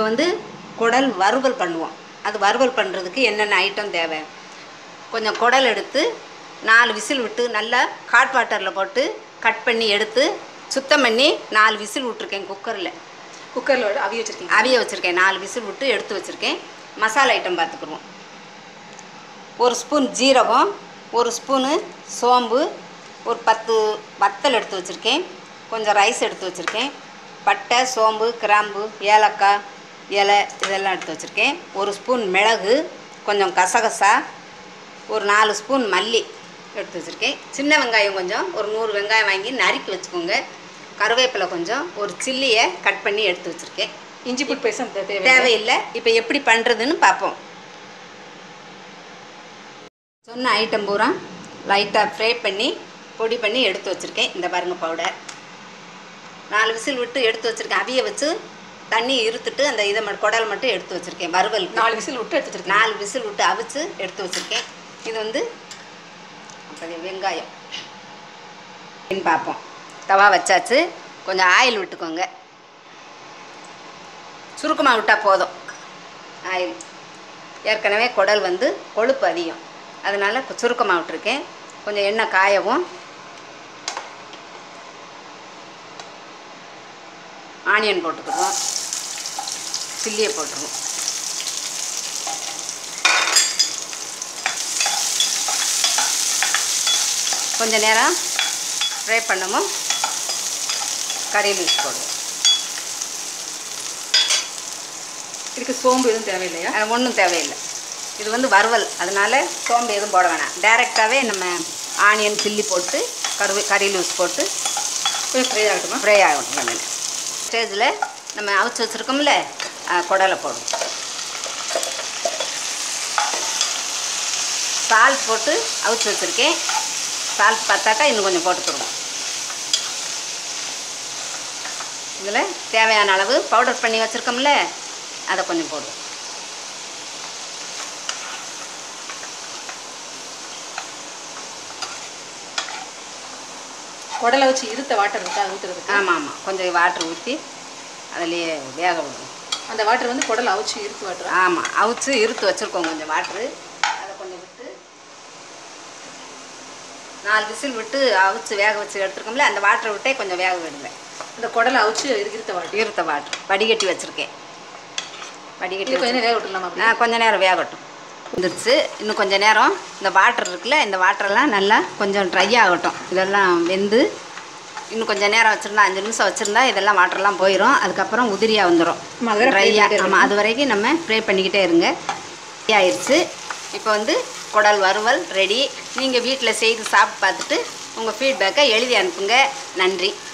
வந்து குடல் வறுவல் பண்ணுவோம் அது வறுவல் பண்ணுறதுக்கு என்னென்ன ஐட்டம் தேவை கொஞ்சம் குடல் எடுத்து நாலு விசில் விட்டு நல்லா ஹாட் வாட்டரில் போட்டு கட் பண்ணி எடுத்து சுத்தம் பண்ணி நாலு விசில் விட்ருக்கேன் குக்கரில் குக்கரில் அவிய வச்சிருக்கீங்க அவிய வச்சுருக்கேன் நாலு விசில் விட்டு எடுத்து வச்சுருக்கேன் மசாலா ஐட்டம் பார்த்துக்குருவோம் ஒரு ஸ்பூன் ஜீரகம் ஒரு ஸ்பூனு சோம்பு ஒரு பத்து வத்தல் எடுத்து வச்சுருக்கேன் கொஞ்சம் ரைஸ் எடுத்து வச்சுருக்கேன் பட்டை சோம்பு கிராம்பு ஏலக்காய் இலை இதெல்லாம் எடுத்து வச்சுருக்கேன் ஒரு ஸ்பூன் மிளகு கொஞ்சம் கசகசா ஒரு நாலு ஸ்பூன் மல்லி எடுத்து வச்சுருக்கேன் சின்ன வெங்காயம் கொஞ்சம் ஒரு நூறு வெங்காயம் வாங்கி நறுக்கி வச்சுக்கோங்க கருவேப்பிலை கொஞ்சம் ஒரு சில்லியை கட் பண்ணி எடுத்து வச்சுருக்கேன் இஞ்சி புட் பேசம் தேவை தேவையில்லை இப்போ எப்படி பண்ணுறதுன்னு பார்ப்போம் சொன்ன ஐட்டம் பூரா லைட்டாக ஃப்ரை பண்ணி பொடி பண்ணி எடுத்து வச்சுருக்கேன் இந்த பாருங்க பவுடர் நாலு விசில் விட்டு எடுத்து வச்சுருக்கேன் அவிய வச்சு தண்ணி இருத்துட்டு அந்த இதை மட்டும் குடல் மட்டும் எடுத்து வச்சுருக்கேன் வறுவல் நாலு விசில் விட்டு எடுத்து வச்சிருக்கீங்க நாலு விசில் விட்டு அவிச்சு எடுத்து வச்சுருக்கேன் இது வந்து அப்புறம் வெங்காயம் அப்படின்னு பார்ப்போம் தவா வச்சாச்சு கொஞ்சம் ஆயில் விட்டுக்கோங்க சுருக்கமாக விட்டால் போதும் ஆயில் ஏற்கனவே குடல் வந்து கொழுப்பு அதிகம் அதனால் சுருக்கமாக விட்டுருக்கேன் கொஞ்சம் எண்ணெய் காயவும் ஆனியன் போட்டுக்கிடுவோம் சில்லியை போட்டுருவோம் கொஞ்ச நேரம் ஃப்ரை பண்ணவும் கறி லீஸ் போடுவோம் இதுக்கு சோம்பு எதுவும் தேவையில்லையா அது ஒன்றும் தேவையில்லை இது வந்து வறுவல் அதனால சோம்பு எதுவும் போட வேணாம் டைரெக்டாகவே நம்ம ஆனியன் சில்லி போட்டு கருவே கறி லூஸ் போட்டு கொஞ்சம் ஃப்ரை ஆகட்டுமா ஃப்ரை ஆகணும் பண்ணுங்க ஸ்டேஜில் நம்ம அவிச்சு வச்சுருக்கோம்ல குடலை போடுவோம் சால்ட் போட்டு அவிச்சு வச்சுருக்கேன் சால்ட் பார்த்தாக்கா இன்னும் கொஞ்சம் போட்டுக்கிடுவோம் இதில் தேவையான அளவு பவுடர் பண்ணி வச்சுருக்கோம்ல அதை கொஞ்சம் போடுவோம் குடலை வச்சு இருத்த வாட்டர் இருக்கா ஊற்றுறதுக்கு ஆமாம் ஆமாம் கொஞ்சம் வாட்டர் ஊற்றி அதுலேயே வேக விடுவோம் அந்த வாட்டர் வந்து குடலை அவிச்சு இருத்து வாட்டர் ஆமாம் அவிச்சு இருத்து வச்சுருக்கோம் கொஞ்சம் வாட்ரு அதை கொஞ்சம் விட்டு நாலு விசில் விட்டு அவிச்சு வேக வச்சு எடுத்துருக்கோம்ல அந்த வாட்டரை விட்டே கொஞ்சம் வேக விடுங்க அந்த குடலை அவிச்சு இரு- இருத்த வாட்டர் இருத்த வாட்ரு வடிகட்டி வச்சுருக்கேன் வடிகட்டி இது கொஞ்ச வச்சு- நேரம் வேக விட்டுலாமா அப்படி ஆ கொஞ்ச நேரம் வேகட்டும் வந்துருச்சு இன்னும் கொஞ்ச நேரம் இந்த வாட்டர் இருக்குல்ல இந்த வாட்டரெல்லாம் நல்லா கொஞ்சம் ட்ரை ஆகட்டும் இதெல்லாம் வெந்து இன்னும் கொஞ்சம் நேரம் வச்சுருந்தா அஞ்சு நிமிஷம் வச்சுருந்தா இதெல்லாம் வாட்டர்லாம் போயிடும் அதுக்கப்புறம் உதிரியாக வந்துடும் ஆமா, அது வரை fry ட்ரையாக பண்ணிட்டே ஆமாம் அது வரைக்கும் நம்ம ஃப்ரை பண்ணிக்கிட்டே இருங்க Ready ஆயிடுச்சு இப்போ வந்து குடல் வறுவல் ரெடி நீங்கள் வீட்டில் செய்து சாப்பிட்டு பார்த்துட்டு உங்கள் ஃபீட்பேக்கை எழுதி அனுப்புங்க நன்றி